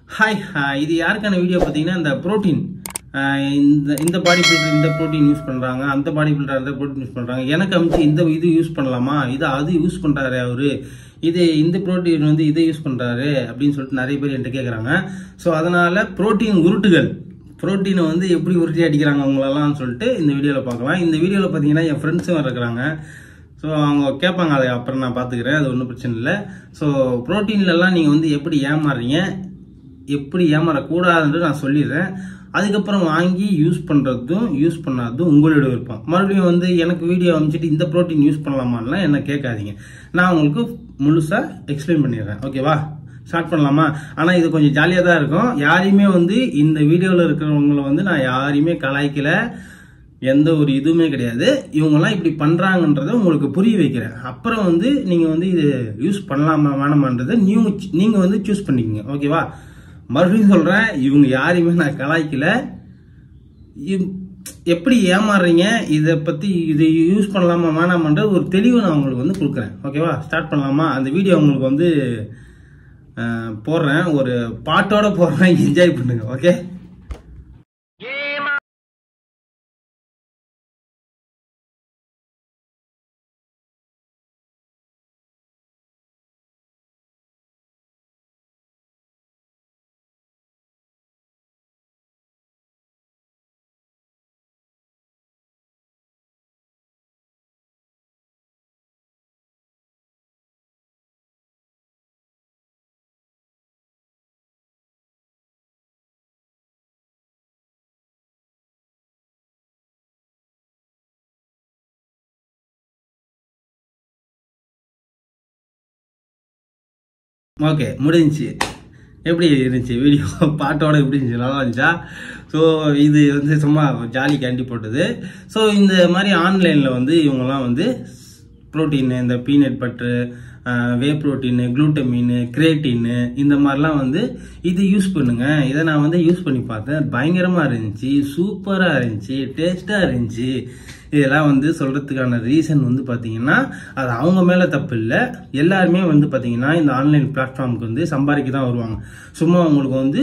hi hi இது யாருக்கான video பார்த்தீங்கன்னா இந்த ப்ரோட்டீன் இந்த இந்த பாடி பில்டர் இந்த ப்ரோட்டீன் யூஸ் பண்ணுறாங்க அந்த பாடி பில்டர் அந்த ப்ரோட்டீன் யூஸ் பண்ணுறாங்க எனக்கு அமைச்சு இந்த இது யூஸ் பண்ணலாமா இது அது யூஸ் பண்ணுறாரு அவரு இது இந்த ப்ரோட்டீன் வந்து இதை யூஸ் பண்ணுறாரு அப்படின்னு சொல்லிட்டு நிறைய பேர் என்கிட்ட கேட்குறாங்க ஸோ அதனால் ப்ரோட்டீன் உருட்டுகள் ப்ரோட்டீனை வந்து எப்படி உருட்டி அடிக்கிறாங்க அவங்களெல்லாம் சொல்லிட்டு இந்த வீடியோவில் பார்க்கலாம் இந்த வீடியோவில் பார்த்தீங்கன்னா என் ஃப்ரெண்ட்ஸும் இருக்கிறாங்க ஸோ அவங்க கேட்பாங்க அதை அப்புறம் நான் பார்த்துக்கிறேன் அது ஒன்றும் பிரச்சனை இல்லை ஸோ ப்ரோட்டீன்லலாம் நீங்கள் வந்து எப்படி ஏமாறுறீங்க எப்படி ஏமாறக்கூடாதுன்றது நான் சொல்லிடுறேன் அதுக்கப்புறம் வாங்கி யூஸ் பண்ணுறதும் யூஸ் பண்ணாததும் உங்களோட விருப்பம் மறுபடியும் வந்து எனக்கு வீடியோ அமைச்சிட்டு இந்த ப்ரோட்டீன் யூஸ் பண்ணலாமான்லாம் என்ன கேட்காதீங்க நான் உங்களுக்கு முழுசாக எக்ஸ்பிளைன் பண்ணிடுறேன் ஓகேவா ஸ்டார்ட் பண்ணலாமா ஆனால் இது கொஞ்சம் ஜாலியாக தான் இருக்கும் யாரையுமே வந்து இந்த வீடியோவில் இருக்கிறவங்கள வந்து நான் யாரையுமே கலாய்க்கல எந்த ஒரு இதுவுமே கிடையாது இவங்கெல்லாம் இப்படி பண்ணுறாங்கன்றத உங்களுக்கு புரிய வைக்கிறேன் அப்புறம் வந்து நீங்கள் வந்து இது யூஸ் பண்ணலாமா வேணாமான்றதை நீங்கள் நீங்கள் வந்து சூஸ் பண்ணிக்கோங்க ஓகேவா மறுபடியும் சொல்கிறேன் இவங்க யாரையுமே நான் கலாய்க்கல இவ்- எப்படி ஏமாறுறீங்க இதை பற்றி இது யூஸ் பண்ணலாமா வேணாமான்ற ஒரு தெளிவு நான் உங்களுக்கு வந்து கொடுக்குறேன் ஓகேவா ஸ்டார்ட் பண்ணலாமா அந்த வீடியோ உங்களுக்கு வந்து அஹ், போடுறேன் ஒரு பாட்டோட போடுறேன் என்ஜாய் பண்ணுங்க ஓகே ஓகே முடிஞ்சுச்சு எப்படி இருந்துச்சு வீடியோ பாட்டோட எப்படி இருந்துச்சு நல்லா இருந்துச்சா ஸோ இது வந்து சும்மா ஜாலி கேண்டி போட்டது ஸோ இந்த மாதிரி ஆன்லைனில் வந்து இவங்கெல்லாம் வந்து ப்ரோட்டீன் இந்த peanut butter whey protein glutamine கிரேட்டின்னு இந்த மாதிரிலாம் வந்து இது யூஸ் பண்ணுங்க இதை நான் வந்து யூஸ் பண்ணி பார்த்தேன் பயங்கரமாக இருந்துச்சு சூப்பராக இருந்துச்சு டேஸ்ட்டாக இருந்துச்சு இதெல்லாம் வந்து சொல்கிறதுக்கான ரீசன் வந்து பார்த்தீங்கன்னா அது அவங்க மேலே தப்பு இல்லை எல்லாருமே வந்து பார்த்தீங்கன்னா இந்த ஆன்லைன் பிளாட்ஃபார்முக்கு வந்து சம்பாதிக்க தான் வருவாங்க சும்மா அவங்களுக்கு வந்து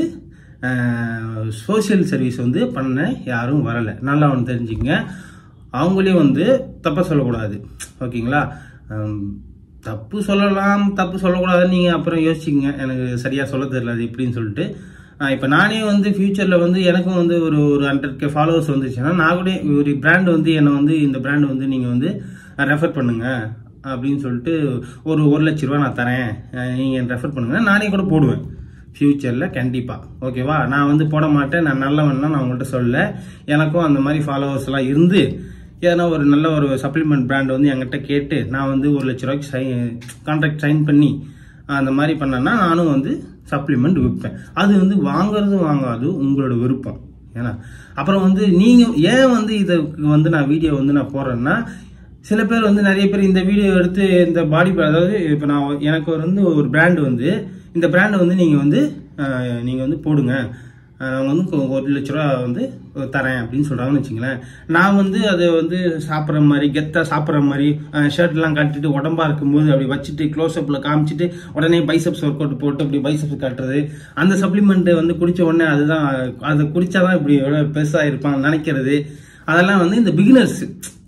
சோஷியல் சர்வீஸ் வந்து பண்ண யாரும் வரலை நல்லா ஒன்று தெரிஞ்சுக்கங்க அவங்களையும் வந்து தப்பாக சொல்லக்கூடாது ஓகேங்களா ஹம், தப்பு சொல்லலாம் தப்பு சொல்லக்கூடாதுன்னு நீங்கள் அப்புறம் யோசிச்சிங்க எனக்கு சரியாக சொல்ல தெரியல அது எப்படின்னு சொல்லிட்டு இப்போ நானே வந்து ஃப்யூச்சரில் வந்து எனக்கும் வந்து ஒரு ஒரு ஹண்ட்ரட் கே ஃபாலோவர்ஸ் வந்துச்சுன்னா நான் கூட ஒரு பிராண்ட் வந்து என்னை வந்து இந்த பிராண்ட் வந்து நீங்கள் வந்து ரெஃபர் பண்ணுங்க அப்படின்னு சொல்லிட்டு ஒரு ஒரு லட்ச ரூபா நான் தரேன் நீங்கள் ரெஃபர் பண்ணுங்க நானே கூட போடுவேன் ஃப்யூச்சரில் கண்டிப்பாக ஓகேவா நான் வந்து போட மாட்டேன் நான் நல்லவன்லாம் நான் உங்கள்கிட்ட சொல்லல எனக்கும் அந்த மாதிரி ஃபாலோவர்ஸ்லாம் இருந்து ஏன்னா ஒரு நல்ல ஒரு சப்ளிமெண்ட் பிராண்ட் வந்து என்கிட்ட கேட்டு நான் வந்து ஒரு லட்ச ரூபாய்க்கு சை கான்ட்ராக்ட் சைன் பண்ணி அந்த மாதிரி பண்ணேன்னா நானும் வந்து சப்ளிமெண்ட் விற்பேன் அது வந்து வாங்குறது வாங்காது உங்களோட விருப்பம் ஏன்னா அப்புறம் வந்து நீங்கள் ஏன் வந்து இதுக்கு வந்து நான் வீடியோ வந்து நான் போடுறேன்னா சில பேர் வந்து நிறைய பேர் இந்த வீடியோ எடுத்து இந்த பாடி அதாவது இப்போ நான் எனக்கு ஒரு வந்து ஒரு பிராண்ட் வந்து இந்த பிராண்டை வந்து நீங்கள் வந்து நீங்கள் வந்து போடுங்க அஹ் அவங்க வந்து கொ- ஒரு லட்ச ரூபா வந்து தரேன் அப்படின்னு சொல்கிறாங்கன்னு வச்சுங்களேன் நான் வந்து அதை வந்து சாப்பிட்ற மாதிரி கெத்தாக சாப்பிட்ற மாதிரி ஷர்ட்லாம் கட்டிட்டு உடம்பா இருக்கும்போது அப்படி வச்சுட்டு க்ளோஸ்அப்பில் காமிச்சிட்டு உடனே பைசப்ஸ் ஒர்க் அவுட் போட்டு அப்படி பைசப்ஸ் காட்டுறது அந்த சப்ளிமெண்ட்டு வந்து குடிச்ச உடனே அதுதான் அதை குடிச்சாதான் இப்படி எவ்வளோ பெருசாக இருப்பாங்க நினைக்கிறது அதெல்லாம் வந்து இந்த பிகினர்ஸ்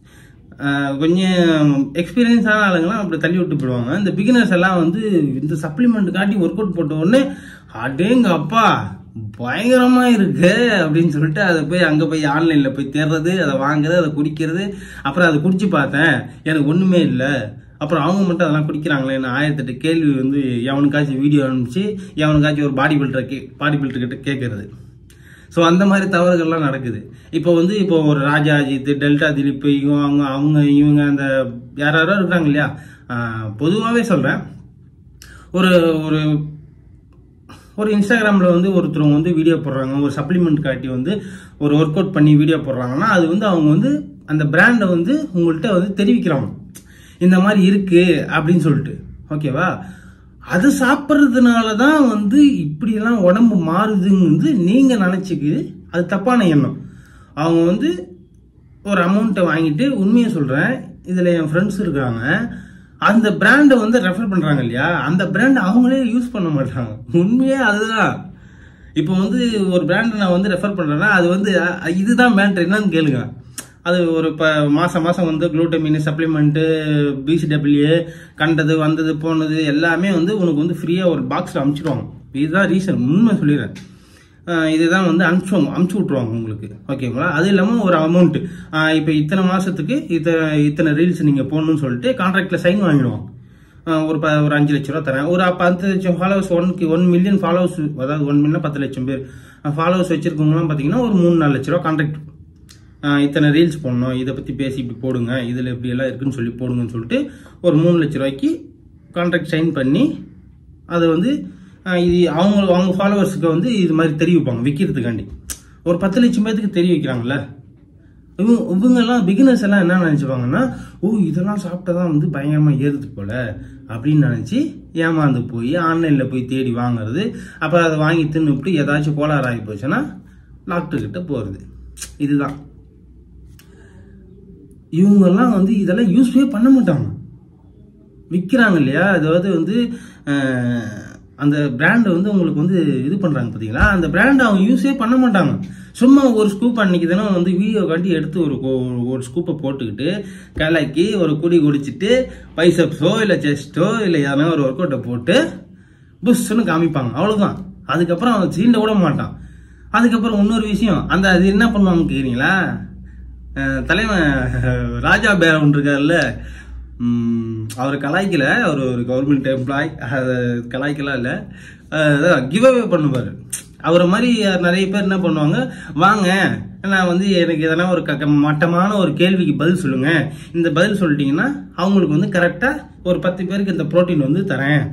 கொஞ்சம் எக்ஸ்பீரியன்ஸான ஆளுங்களாம் அப்படி தள்ளி விட்டு போயிடுவாங்க இந்த பிகினர்ஸ் எல்லாம் வந்து இந்த சப்ளிமெண்ட் காட்டி ஒர்க் அவுட் போட்ட உடனே அடேங்க அப்பா பயங்கரமா இருக்கு அப்படின்னு சொல்லிட்டு அதை போய் அங்க போய் ஆன்லைன்ல போய் தேடுறது அதை வாங்குறது அதை குடிக்கிறது அப்புறம் அதை குடிச்சு பார்த்தேன் எனக்கு ஒண்ணுமே இல்லை அப்புறம் அவங்க மட்டும் அதெல்லாம் குடிக்கிறாங்களேன்னு ஆயிரத்தெட்டு கேள்வி வந்து எவனுக்காச்சும் வீடியோ அனுப்பிச்சு எவனுக்காச்சும் ஒரு பாடி பில்டரை கே பாடி பில்டர் கிட்ட கேட்கறது ஸோ அந்த மாதிரி தவறுகள்லாம் நடக்குது இப்போ வந்து இப்போ ஒரு ராஜா அஜித் டெல்டா திலீப் இவங்க அவங்க இவங்க அந்த யார் யாரோ இருக்காங்க இல்லையா பொதுவாகவே சொல்கிறேன் ஒரு ஒரு ஒரு இன்ஸ்டாகிராமில் வந்து ஒருத்தவங்க வந்து வீடியோ போடுறாங்க ஒரு சப்ளிமெண்ட் காட்டி வந்து ஒரு ஒர்க் அவுட் பண்ணி வீடியோ போடுறாங்கன்னா அது வந்து அவங்க வந்து அந்த பிராண்டை வந்து உங்கள்கிட்ட வந்து தெரிவிக்கிறாங்க இந்த மாதிரி இருக்கு அப்படின்னு சொல்லிட்டு ஓகேவா அது சாப்பிட்றதுனால தான் வந்து இப்படியெல்லாம் உடம்பு மாறுதுன்னு வந்து நீங்கள் நினச்சிக்கு அது தப்பான எண்ணம் அவங்க வந்து ஒரு அமௌண்ட்டை வாங்கிட்டு உண்மையை சொல்கிறேன் இதில் என் ஃப்ரெண்ட்ஸ் இருக்காங்க அந்த பிராண்டை வந்து ரெஃபர் பண்றாங்க இல்லையா அந்த பிராண்ட் அவங்களே யூஸ் பண்ண மாட்டாங்க உண்மையே அதுதான் இப்போ வந்து ஒரு பிராண்ட் நான் வந்து ரெஃபர் பண்றேன்னா அது வந்து அஹ், இதுதான் பிராண்ட் என்னன்னு கேளுங்க அது ஒரு இப்போ மாசம் மாசம் வந்து குளூட்டமின் சப்ளிமெண்ட்டு பிசிடபிள்யூ கண்டது வந்தது போனது எல்லாமே வந்து உனக்கு வந்து ஃப்ரீயாக ஒரு பாக்ஸில் அமுச்சிடுவாங்க இதுதான் ரீசன் உண்மை சொல்லிடுறேன் ஆஹ் இதுதான் வந்து அனுப்பிச்சு அமுச்சு விட்ருவாங்க உங்களுக்கு ஓகேங்களா அது இல்லாமல் ஒரு அமௌண்ட்டு இப்போ இத்தனை மாதத்துக்கு இத்தனை இத்தனை ரீல்ஸ் நீங்கள் போடணும்னு சொல்லிட்டு கான்ட்ராக்டில் சைன் வாங்கிடுவாங்க ஆஹ் ஒரு ப ஒரு அஞ்சு லட்ச ரூபா தரேன் ஒரு பத்து லட்சம் followers one one million followers அதாவது ஒன் மில்லியன் பத்து லட்சம் பேர் ஃபாலோவர்ஸ் வச்சிருக்கவங்களாம் பார்த்தீங்கன்னா ஒரு மூணு நாலு லட்ச ரூபா கான்ட்ராக்ட் இத்தனை ரீல்ஸ் போடணும் இதை பற்றி பேசி இப்படி போடுங்க இதில் இப்படி எல்லாம் இருக்குன்னு சொல்லி போடுங்கன்னு சொல்லிட்டு ஒரு மூணு லட்ச ரூபாய்க்கு கான்ட்ராக்ட் சைன் பண்ணி அதை வந்து ஆஹ் இது அவங்க அவங்க ஃபாலோவர்ஸுக்கு வந்து இது மாதிரி தெரிவிப்பாங்க விற்கிறதுக்காண்டி ஒரு பத்து லட்சம் பேத்துக்கு தெரிய வைக்கிறாங்கல்ல இவங்க இவங்கெல்லாம் பிகினர்ஸ் எல்லாம் என்ன நினச்சிப்பாங்கன்னா ஓ இதெல்லாம் சாப்பிட்டா தான் வந்து பயங்கரமாக ஏறுது போல அப்படின்னு நினச்சி ஏமாந்து போய் ஆன்லைனில் போய் தேடி வாங்குறது அப்புறம் அதை வாங்கி தின்னுவிட்டு ஏதாச்சும் கோளாறு ஆகி போச்சுன்னா டாக்டர்கிட்ட போகிறது இதுதான் இவங்கெல்லாம் வந்து இதெல்லாம் யூஸ்வே பண்ண மாட்டாங்க விற்கிறாங்க இல்லையா அதாவது வந்து அஹ், அந்த பிராண்டை வந்து உங்களுக்கு வந்து இது பண்ணுறாங்க பார்த்தீங்களா அந்த பிராண்டை அவங்க யூஸே பண்ண மாட்டாங்க சும்மா ஒரு ஸ்கூப் அன்னைக்கு தினம் வந்து வீடியோ காட்டி எடுத்து ஒரு கோ- ஒரு ஸ்கூப்பை போட்டுக்கிட்டு கலக்கி ஒரு குடி குடிச்சிட்டு பைசப்ஸோ இல்லை செஸ்ட்டோ இல்லை எதனா ஒரு ஒர்க் அவுட்டை போட்டு புஷ்ஷுன்னு காமிப்பாங்க அவ்வளோதான் அதுக்கப்புறம் அவன் சீண்ட விட மாட்டான் அதுக்கப்புறம் இன்னொரு விஷயம் அந்த அது என்ன பண்ணுவாங்க கேக்குறீங்களா அஹ் தலைவன் ராஜா பேர ஒன்று இருக்கார்ல உம், அவர் கலாய்க்கல அவர் ஒரு கவர்மெண்ட் எம்ப்ளாய் கலாய்க்கலாம் இல்லை கிவ் அவே பண்ணுவார் அவரை மாதிரி நிறைய பேர் என்ன பண்ணுவாங்க வாங்க நான் வந்து எனக்கு எதனா ஒரு க- க- மட்டமான ஒரு கேள்விக்கு பதில் சொல்லுங்க இந்த பதில் சொல்லிட்டீங்கன்னா அவங்களுக்கு வந்து கரெக்டாக ஒரு பத்து பேருக்கு இந்த புரோட்டீன் வந்து தரேன்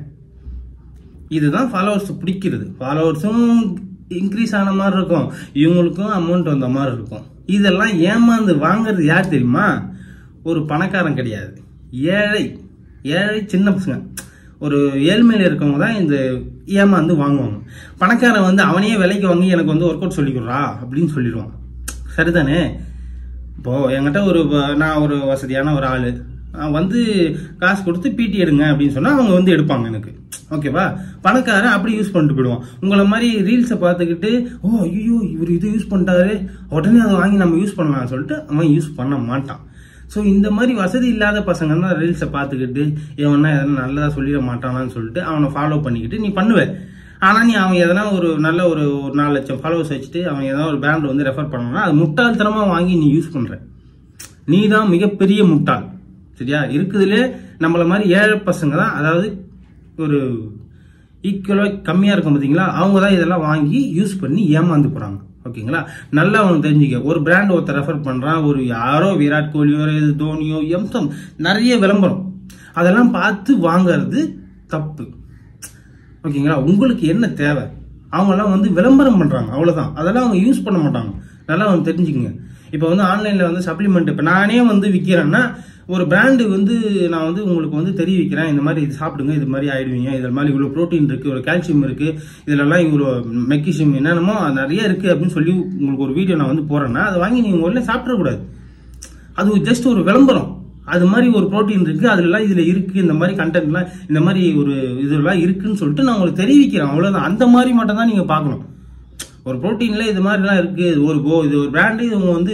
இதுதான் ஃபாலோவர்ஸ் பிடிக்கிறது ஃபாலோவர்ஸும் இன்க்ரீஸ் ஆன மாதிரி இருக்கும் இவங்களுக்கும் அமௌண்ட் வந்த மாதிரி இருக்கும் இதெல்லாம் ஏமாந்து வாங்குறது யார் தெரியுமா ஒரு பணக்காரன் கிடையாது ஏழை ஏழை சின்ன பசங்க ஒரு ஏழ்மையில் இருக்கவங்க தான் இந்த ஏமாந்து வாங்குவாங்க பணக்காரன் வந்து அவனையே விலைக்கு வாங்கி எனக்கு வந்து ஒர்க் அவுட் சொல்லிக்கிறா அப்படின்னு சொல்லிடுவான் சரிதானே இப்போ என்கிட்ட ஒரு வ- நான் ஒரு வசதியான ஒரு ஆளு நான் வந்து காசு கொடுத்து பிடி எடுங்க அப்படின்னு சொன்னா அவங்க வந்து எடுப்பாங்க எனக்கு ஓகேவா பணக்காரன் அப்படி யூஸ் பண்ணிட்டு போயிடுவான் உங்களை மாதிரி ரீல்ஸை பார்த்துக்கிட்டு ஓ ஐயோ இவர் இது யூஸ் பண்ணிட்டாரு உடனே அதை வாங்கி நம்ம யூஸ் பண்ணலாம்னு சொல்லிட்டு அவன் யூஸ் பண்ண மாட்டான் ஸோ இந்த மாதிரி வசதி இல்லாத பசங்க தான் ரீல்ஸை பார்த்துக்கிட்டு இவனா எதனா நல்லதா சொல்லிட மாட்டானான்னு சொல்லிட்டு அவனை ஃபாலோ பண்ணிக்கிட்டு நீ பண்ணுவ ஆனால் நீ அவன் எதனா ஒரு நல்ல ஒரு ஒரு நாலு லட்சம் ஃபாலோவர்ஸ் வச்சுட்டு அவன் எதனா ஒரு பிராண்ட் வந்து ரெஃபர் பண்ணனா அது முட்டாள்தனமா வாங்கி நீ யூஸ் பண்ற நீ தான் மிகப்பெரிய முட்டாள் சரியா இருக்குதுலே நம்மள மாதிரி ஏழை பசங்க தான் அதாவது ஒரு ஈக்குவலாக கம்மியாக இருக்கும் பார்த்தீங்களா அவங்க தான் இதெல்லாம் வாங்கி யூஸ் பண்ணி ஏமாந்து போகிறாங்க ஓகேங்களா நல்லா அவனுக்கு தெரிஞ்சுக்க ஒரு பிராண்ட் ஒருத்தர் ரெஃபர் பண்ணுறான் ஒரு யாரோ விராட் கோலியோ இது தோனியோ எம்சம் நிறைய விளம்பரம் அதெல்லாம் பார்த்து வாங்குறது தப்பு ஓகேங்களா உங்களுக்கு என்ன தேவை அவங்கெல்லாம் வந்து விளம்பரம் பண்றாங்க அவ்வளவுதான் அதெல்லாம் அவங்க யூஸ் பண்ண மாட்டாங்க நல்லா அவங்க தெரிஞ்சுக்கங்க இப்போ வந்து ஆன்லைன்ல வந்து சப்ளிமெண்ட் இப்போ நானே வந்து விற்கிறேன்னா ஒரு பிராண்டு வந்து நான் வந்து உங்களுக்கு வந்து தெரிய வைக்கிறேன் இந்த மாதிரி இது சாப்பிடுங்க இது மாதிரி ஆயிடுவீங்க இதில் மாதிரி இவ்வளோ ப்ரோட்டீன் இருக்கு ஒரு கால்சியம் இருக்கு இதுலலாம் இவ்வளோ மெக்னீசியம் என்னென்னமோ நிறைய இருக்கு அப்படின்னு சொல்லி உங்களுக்கு ஒரு வீடியோ நான் வந்து போறேன்னா அதை வாங்கி நீங்க உடனே சாப்பிடக்கூடாது அது ஜஸ்ட் ஒரு விளம்பரம் அது மாதிரி ஒரு புரோட்டீன் இருக்கு அதுலலாம் இதுல இருக்கு இந்த மாதிரி கண்டென்ட்லாம் இந்த மாதிரி ஒரு இதெல்லாம் இருக்குன்னு சொல்லிட்டு நான் உங்களுக்கு தெரிவிக்கிறேன் அவ்வளவுதான் அந்த மாதிரி மட்டும் தான் நீங்க பார்க்கணும் ஒரு புரோட்டீன்ல இது மாதிரிலாம் இருக்கு இது ஒரு கோ இது ஒரு பிராண்டு இவங்க வந்து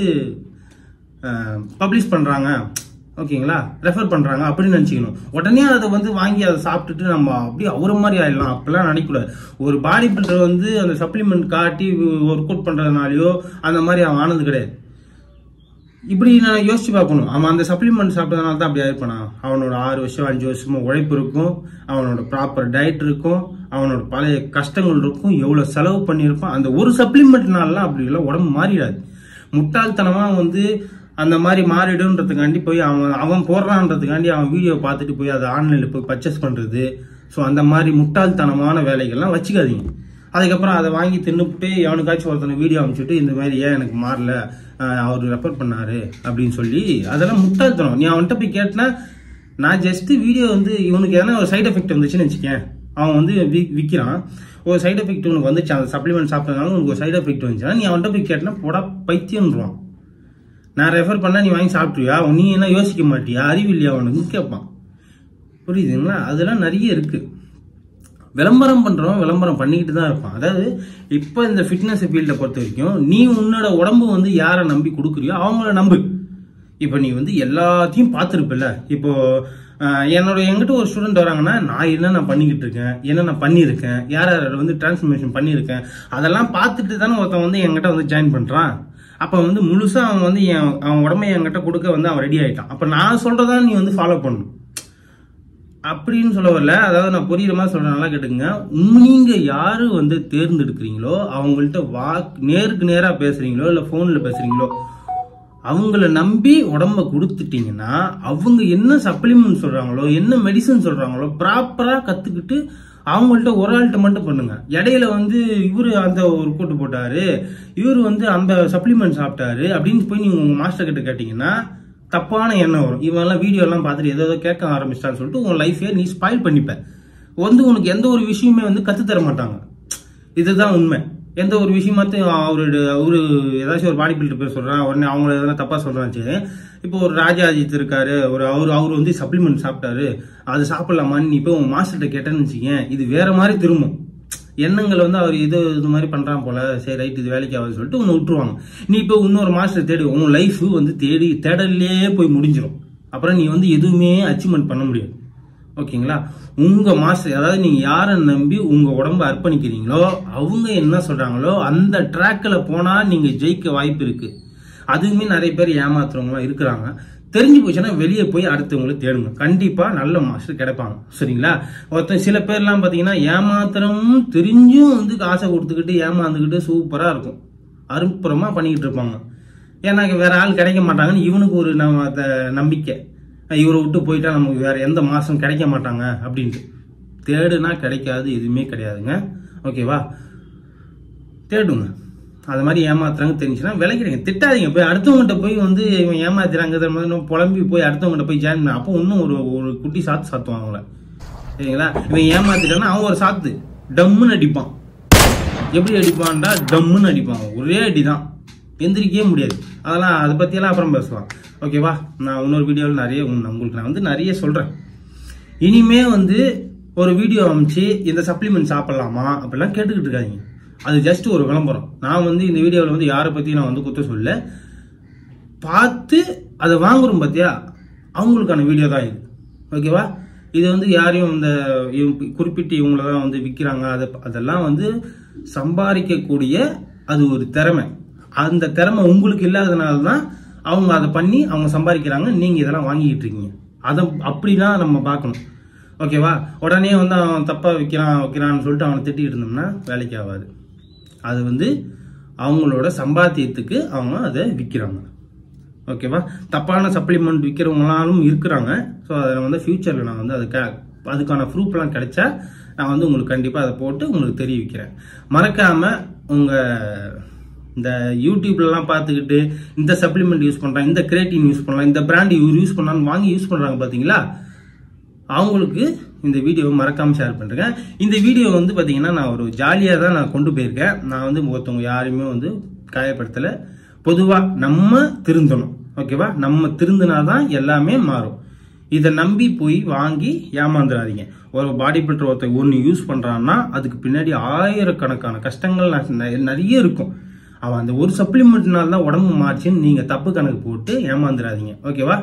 பப்ளிஷ் பண்றாங்க ஓகேங்களா ரெஃபர் பண்றாங்க அப்படின்னு நினைச்சுக்கணும் உடனே அதை வந்து வாங்கி அதை சாப்பிட்டுட்டு நம்ம அப்படியே அவர மாதிரி ஆயிடலாம் அப்படிலாம் நினைக்கக்கூடாது ஒரு பாடி பில்டர் வந்து அந்த சப்ளிமெண்ட் காட்டி ஒர்க் அவுட் பண்றதுனாலயோ அந்த மாதிரி அவன் ஆனது கிடையாது இப்படி நான் யோசிச்சு பார்க்கணும் அவன் அந்த சப்ளிமெண்ட் சாப்பிட்டதுனால தான் அப்படி ஆயிருப்பானா அவனோட ஆறு வருஷம் அஞ்சு வருஷமா உழைப்பு இருக்கும் அவனோட ப்ராப்பர் டயட் இருக்கும் அவனோட பழைய கஷ்டங்கள் இருக்கும் எவ்வளவு செலவு பண்ணியிருப்பான் அந்த ஒரு சப்ளிமெண்ட்னாலாம் அப்படி எல்லாம் உடம்பு மாறிடாது முட்டாள்தனமா வந்து அந்த மாதிரி மாறிடுன்றதுக்காண்டி போய் அவன் அவன் போடுறான்றதுக்காண்டி அவன் வீடியோ பார்த்துட்டு போய் அதை ஆன்லைனில் போய் பர்ச்சேஸ் பண்றது ஸோ அந்த மாதிரி முட்டாள்தனமான வேலைகள்லாம் வச்சுக்காதீங்க அதுக்கப்புறம் அதை வாங்கி தின்னுப்புட்டு எவனுக்காச்சும் ஒருத்தனை வீடியோ அனுப்பிச்சுட்டு இந்த மாதிரி ஏன் எனக்கு மாறல ஆஹ் அவர் ரெஃபர் பண்ணாரு அப்படின்னு சொல்லி அதெல்லாம் முட்டாள்தனம் நீ அவன்கிட்ட போய் கேட்டினா நான் ஜஸ்ட் வீடியோ வந்து இவனுக்கு எதனா ஒரு சைடு எஃபெக்ட் வந்துச்சுன்னு வச்சுக்கேன் அவன் வந்து வி- விற்கிறான் ஒரு சைடு எஃபெக்ட் உனக்கு வந்துச்சு அந்த சப்ளிமெண்ட் சாப்பிட்டதுனால உனக்கு ஒரு சைடு எஃபெக்ட் வந்துச்சுன்னா நீ அவன்கிட்ட போய் கேட்டினா போடா பைத்தியம்ன்றான் நான் ரெஃபர் பண்ணா நீ வாங்கி சாப்பிட்ருவியா நீ என்ன யோசிக்க மாட்டியா அறிவு இல்லையா அவனுக்கு கேட்பான் புரியுதுங்களா அதெல்லாம் நிறைய இருக்கு விளம்பரம் பண்றவன் விளம்பரம் பண்ணிக்கிட்டு தான் இருப்பான் அதாவது இப்போ இந்த ஃபிட்னஸ் ஃபீல்டை பொறுத்த வரைக்கும் நீ உன்னோட உடம்பு வந்து யாரை நம்பி கொடுக்குறியோ அவங்கள நம்பு இப்போ நீ வந்து எல்லாத்தையும் பார்த்துருப்பில்ல இப்போ ஆஹ், என்னோட என்கிட்ட ஒரு ஸ்டூடெண்ட் வராங்கன்னா நான் என்னென்ன பண்ணிக்கிட்டு இருக்கேன் என்னென்ன பண்ணியிருக்கேன் யார் யார் வந்து டிரான்ஸ்ஃபர்மேஷன் பண்ணியிருக்கேன் அதெல்லாம் பார்த்துட்டு தானே ஒருத்தன் வந்து என்கிட்ட வந்து ஜாயின் பண்ணுறான் அப்போ வந்து முழுசா அவன் வந்து என் அவன் உடம்பை என்கிட்ட கொடுக்க வந்து அவன் ரெடி ஆயிட்டான் அப்போ நான் சொல்றதா நீ வந்து ஃபாலோ பண்ணணும் அப்படின்னு சொல்ல வரல அதாவது நான் புரியுற மாதிரி சொல்றேன் நல்லா கேட்டுங்க நீங்க யாரு வந்து தேர்ந்தெடுக்கிறீங்களோ அவங்கள்ட்ட வா நேருக்கு நேரா பேசுறீங்களோ இல்ல போன்ல பேசுறீங்களோ அவங்கள நம்பி உடம்ப கொடுத்துட்டீங்கன்னா அவங்க என்ன சப்ளிமெண்ட் சொல்றாங்களோ என்ன மெடிசன் சொல்றாங்களோ ப்ராப்பரா கத்துக்கிட்டு அவங்கள்ட்ட ஒரு ஆள்கிட்ட மட்டும் பண்ணுங்க இடையில வந்து இவரு அந்த ஒரு கூட்டு போட்டாரு இவரு வந்து அந்த சப்ளிமெண்ட் சாப்பிட்டாரு அப்படின்னு போய் நீங்க உங்க மாஸ்டர் கிட்ட கேட்டீங்கன்னா தப்பான எண்ணம் வரும் இவெல்லாம் வீடியோ எல்லாம் பார்த்துட்டு ஏதோ ஏதோ கேட்க ஆரம்பிச்சிட்டான்னு சொல்லிட்டு உன் லைஃபே நீ ஸ்பாயில் பண்ணிப்ப வந்து உனக்கு எந்த ஒரு விஷயமே வந்து கத்து தர மாட்டாங்க இதுதான் உண்மை எந்த ஒரு விஷயமாத்தையும் அவரு அவரு ஏதாச்சும் ஒரு பாடி பில்டர் பேர் சொல்றான் உடனே அவங்கள எதனா தப்பா சொல்றான்னு சரி இப்போ ஒரு ராஜா அஜித் இருக்காரு ஒரு அவர் அவர் வந்து சப்ளிமெண்ட் சாப்பிட்டாரு அது சாப்பிடலாமான்னு நீ இப்போ உன் மாஸ்டர்கிட்ட கேட்டேன்னு வச்சுக்கேன் இது வேற மாதிரி திரும்பும் எண்ணங்கள் வந்து அவர் இது இது மாதிரி பண்றான் போல சரி ரைட் இது வேலைக்கு ஆகுதுன்னு சொல்லிட்டு உன்னை விட்டுருவாங்க நீ இப்போ இன்னொரு மாஸ்டர் தேடி உன் லைஃப் வந்து தேடி தேடலே போய் முடிஞ்சிடும் அப்புறம் நீ வந்து எதுவுமே அச்சீவ்மெண்ட் பண்ண முடியாது ஓகேங்களா உங்க மாஸ்டர் அதாவது நீங்க யாரை நம்பி உங்க உடம்ப அர்ப்பணிக்கிறீங்களோ அவங்க என்ன சொல்றாங்களோ அந்த ட்ராக்ல போனா நீங்க ஜெயிக்க வாய்ப்பு இருக்கு அதுவுமே நிறைய பேர் ஏமாத்துறவங்களாம் இருக்கிறாங்க தெரிஞ்சு போச்சுன்னா வெளியே போய் அடுத்தவங்களை தேடுங்க கண்டிப்பா நல்ல மாஸ்டர் கிடைப்பாங்க சரிங்களா ஒருத்தன் சில பேர்லாம் பாத்தீங்கன்னா ஏமாத்திரமும் தெரிஞ்சும் வந்து காசை கொடுத்துக்கிட்டு ஏமாந்துக்கிட்டு சூப்பரா இருக்கும் அருப்புறமா பண்ணிக்கிட்டு இருப்பாங்க ஏன்னா வேற ஆள் கிடைக்க மாட்டாங்கன்னு இவனுக்கு ஒரு நம்ம அந்த நம்பிக்கை இவரை விட்டு போயிட்டா நமக்கு வேற எந்த மாசம் கிடைக்க மாட்டாங்க அப்படின்ட்டு தேடுனா கிடைக்காது எதுவுமே கிடையாதுங்க ஓகேவா தேடுங்க அது மாதிரி ஏமாத்துறாங்க தெரிஞ்சுன்னா விளைக்கிறீங்க திட்டாதீங்க போய் அடுத்தவங்ககிட்ட போய் வந்து இவன் ஏமாத்துறாங்க இது மாதிரி இன்னும் புலம்பி போய் அடுத்தவங்ககிட்ட போய் ஜாயின் பண்ண அப்போ இன்னும் ஒரு ஒரு குட்டி சாத்து சாத்துவாங்க அவங்கள சரிங்களா இவன் ஏமாத்திட்டான்னா அவன் ஒரு சாத்து டம்முன்னு அடிப்பான் எப்படி அடிப்பான்டா டம்முன்னு அடிப்பான் ஒரே அடிதான் எந்திரிக்கவே முடியாது அதெல்லாம் அதை பற்றியெல்லாம் அப்புறம் பேசலாம் ஓகேவா நான் இன்னொரு வீடியோவில் நிறைய உங்க- உங்களுக்கு நான் வந்து நிறைய சொல்கிறேன் இனிமே வந்து ஒரு வீடியோ அமைச்சு இந்த சப்ளிமெண்ட் சாப்பிடலாமா அப்படிலாம் கேட்டுக்கிட்டு இருக்காதீங்க அது ஜஸ்ட் ஒரு விளம்பரம் நான் வந்து இந்த வீடியோவில் வந்து யாரை பற்றி நான் வந்து குத்த சொல்ல பார்த்து அதை வாங்குறோம் பார்த்தியா அவங்களுக்கான வீடியோ தான் இது ஓகேவா இது வந்து யாரையும் இந்த இவங்க- குறிப்பிட்டு இவங்கள தான் வந்து விற்கிறாங்க அதை அதெல்லாம் வந்து சம்பாதிக்கக்கூடிய அது ஒரு திறமை அந்த திறமை உங்களுக்கு இல்லாதனால தான் அவங்க அதை பண்ணி அவங்க சம்பாதிக்கிறாங்க நீங்கள் இதெல்லாம் வாங்கிக்கிட்டு இருக்கீங்க அதை அப்படிதான் நம்ம பார்க்கணும் ஓகேவா உடனே வந்து அவன் தப்பா விற்கிறான் வைக்கிறான்னு சொல்லிட்டு அவனை திட்டிட்டு இருந்தோம்னா வேலைக்கு ஆகாது அது வந்து அவங்களோட சம்பாத்தியத்துக்கு அவங்க அதை விற்கிறாங்க ஓகேவா தப்பான சப்ளிமெண்ட் விற்கிறவங்களாலும் இருக்கிறாங்க ஸோ அதை வந்து ஃபியூச்சரில் நான் வந்து அதுக்கு அதுக்கான ப்ரூஃப்லாம் கிடைச்சா நான் வந்து உங்களுக்கு கண்டிப்பாக அதை போட்டு உங்களுக்கு தெரிவிக்கிறேன் மறக்காம உங்கள் இந்த யூடியூப்லலாம் பார்த்துக்கிட்டு இந்த சப்ளிமெண்ட் யூஸ் பண்ணுறான் இந்த கிரேட்டின் யூஸ் பண்ணலாம் இந்த பிராண்ட் இவர் யூஸ் பண்ணலான்னு வாங்கி யூஸ் பண்ணுறாங்க பார்த்தீங்களா அவங்களுக்கு இந்த வீடியோவை மறக்காம ஷேர் பண்ணுறேன் இந்த வீடியோ வந்து பார்த்தீங்கன்னா நான் ஒரு ஜாலியாக தான் நான் கொண்டு போயிருக்கேன் நான் வந்து ஒருத்தவங்க யாரையுமே வந்து காயப்படுத்தலை பொதுவாக நம்ம திருந்தணும் ஓகேவா நம்ம திருந்தினாதான் எல்லாமே மாறும் இதை நம்பி போய் வாங்கி ஏமாந்துடாதீங்க ஒரு பாடி பில்டர் ஒருத்தர் ஒன்று யூஸ் பண்ணுறான்னா அதுக்கு பின்னாடி ஆயிரக்கணக்கான கஷ்டங்கள் ந- நிறைய இருக்கும் அவன் அந்த ஒரு சப்ளிமெண்ட்னால தான் உடம்பு மாறுச்சுன்னு நீங்கள் தப்பு கணக்கு போட்டு ஏமாந்துடாதீங்க ஓகேவா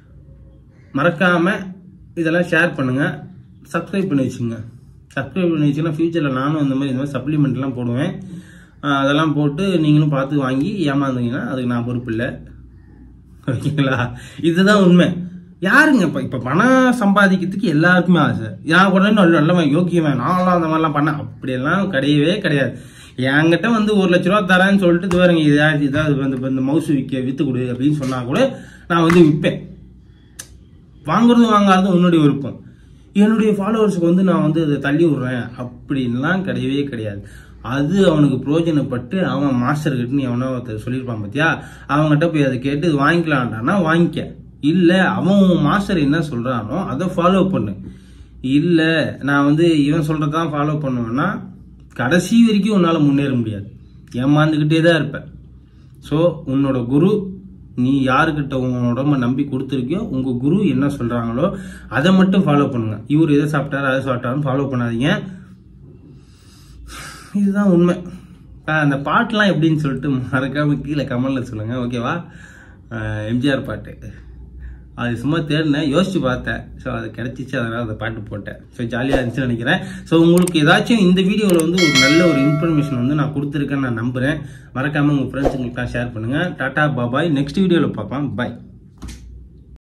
மறக்காம இதெல்லாம் ஷேர் பண்ணுங்க சப்ஸ்கிரைப் பண்ணி வச்சுங்க சப்ஸ்கிரைப் பண்ணி வச்சுன்னா ஃபியூச்சரில் நானும் இந்த மாதிரி இந்த மாதிரி சப்ளிமெண்ட்லாம் போடுவேன் ஆஹ் அதெல்லாம் போட்டு நீங்களும் பார்த்து வாங்கி ஏமாந்தீங்கன்னா அதுக்கு நான் பொறுப்பு இல்லை ஓகேங்களா இதுதான் உண்மை யாருங்க இப்போ இப்போ பணம் சம்பாதிக்கிறதுக்கு எல்லாருக்குமே ஆசை நான் உடனே நல்ல நல்லவன் யோக்கியவன் நான்லாம் அந்த மாதிரிலாம் பண்ணேன் அப்படியெல்லாம் கிடையவே கிடையாது என்கிட்ட வந்து ஒரு லட்ச ரூபா தரேன்னு சொல்லிட்டு இது பாருங்க இதாவது இதாவது வந்து இப்ப இந்த மவுசு விற்க வித்து கொடு அப்படின்னு சொன்னா கூட நான் வந்து விற்பேன் வாங்குறது வாங்காதது உன்னுடைய விருப்பம் என்னுடைய ஃபாலோவர்ஸுக்கு வந்து நான் வந்து அதை தள்ளி விடுறேன் அப்படின்லாம் கிடையவே கிடையாது அது அவனுக்கு பிரயோஜனப்பட்டு அவன் மாஸ்டர் கிட்ட நீ எவனோ ஒருத்தர் சொல்லியிருப்பான் பார்த்தியா அவங்ககிட்ட போய் அதை கேட்டு இது வாங்கிக்கலான்டானா வாங்கிக்க இல்ல அவன் உன் மாஸ்டர் என்ன சொல்றானோ அதை ஃபாலோ பண்ணு இல்ல நான் வந்து இவன் சொல்றதான் ஃபாலோ பண்ணுவேன்னா கடைசி வரைக்கும் உன்னால முன்னேற முடியாது ஏமாந்துக்கிட்டே தான் இருப்ப ஸோ உன்னோட குரு நீ யாருக்கிட்ட உன் உடம்ப நம்பி கொடுத்துருக்கியோ உங்க குரு என்ன சொல்றாங்களோ அதை மட்டும் ஃபாலோ பண்ணுங்க இவர் எதை சாப்பிட்டாரு அதை சாப்பிட்டாருன்னு ஃபாலோ பண்ணாதீங்க இதுதான் உண்மை ஆஹ் அந்த பாட்டுலாம் எப்படின்னு சொல்லிட்டு மறக்காம கீழே கமெண்ட்ல சொல்லுங்க ஓகேவா ஆஹ் எம்ஜிஆர் பாட்டு அது சும்மா தேடினேன் யோசிச்சு பார்த்தேன் ஸோ அது கிடைச்சிச்சு அதனால அந்த பாட்டு போட்டேன் ஸோ ஜாலியாக இருந்துச்சுன்னு நினைக்கிறேன் ஸோ உங்களுக்கு ஏதாச்சும் இந்த வீடியோவில் வந்து ஒரு நல்ல ஒரு இன்ஃபர்மேஷன் வந்து நான் கொடுத்துருக்கேன்னு நான் நம்புகிறேன் மறக்காமல் உங்கள் ஃப்ரெண்ட்ஸுங்களுக்குலாம் ஷேர் பண்ணுங்கள் டாடா பாபாய் நெக்ஸ்ட் வீடியோவில் பார்க்கலாம் பாய்